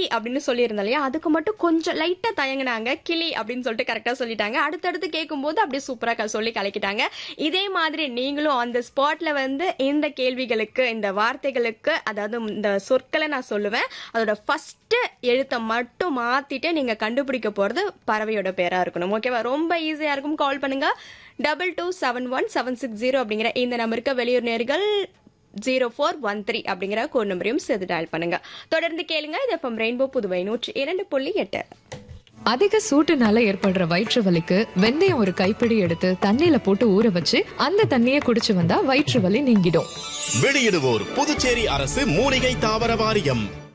அப்படின்னு சொல்லியிருந்தோம் இல்லையா அதுக்கு மட்டும் கொஞ்சம் லைட்டா தயங்குனாங்க கிளி அப்படின்னு சொல்லிட்டு கரெக்டா சொல்லிட்டாங்க அடுத்தடுத்து கேட்கும்போது அப்படியே சூப்பரா க- சொல்லி கலக்கிட்டாங்க இதே மாதிரி நீங்களும் அந்த ஸ்பாட்ல வந்து இந்த கேள்விகளுக்கு இந்த வார்த்தைகளுக்கு அதாவது இந்த சொற்களை நான் சொல்லுவேன் அதோட ஃபர்ஸ்ட் எழுத்தை மட்டும் மாத்திட்டு நீங்க கண்டுபிடிக்க போறது பறவையோட பேரா இருக்கணும் ஓகேவா ரொம்ப ஈஸியா இருக்கும் கால் பண்ணுங்க double two seven one seven six zero அப்படிங்கிற இந்த நம்பருக்கு வெளியூர் நேர்கள் ஜீரோ ஃபோர் ஒன் த்ரீ அப்படிங்கிற கோட் நம்பரையும் சேர்த்து டயல் பண்ணுங்க தொடர்ந்து கேளுங்க இது எஃப்எம் ரெயின்போ புதுவை நூற்றி இரண்டு புள்ளி எட்டு அதிக சூட்டுனால ஏற்படுற வயிற்று வலிக்கு வெந்தயம் ஒரு கைப்பிடி எடுத்து தண்ணியில போட்டு ஊற வச்சு அந்த தண்ணியை குடிச்சு வந்தா வயிற்று வலி நீங்கிடும் வெளியிடுவோர் புதுச்சேரி அரசு மூலிகை தாவர வாரியம்